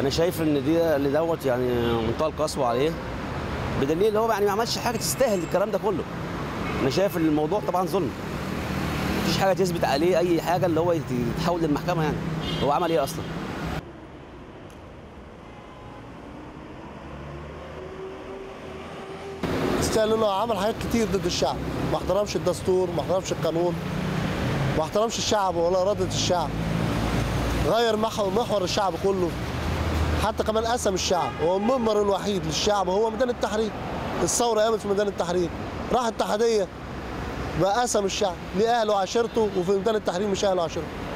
انا شايف ان دي اللي دوت يعني منتهى القسوه عليه بدليل ان هو يعني ما عملش حاجه تستاهل الكلام ده كله انا شايف ان الموضوع طبعا ظلم مفيش حاجه تثبت عليه اي حاجه اللي هو يتحول للمحكمه يعني هو عمل ايه اصلا يستاهل انه عمل حاجات كتير ضد الشعب ما احترمش الدستور ما احترمش القانون ما احترمش الشعب ولا اراده الشعب غير محور محور الشعب كله حتى كمان قسم الشعب هو المنبر الوحيد للشعب هو ميدان التحرير الثوره قامت في ميدان التحرير راح الاتحاديه بقى قسم الشعب ليه اهله وعشيرته وفي ميدان التحرير مش اهله وعشيرته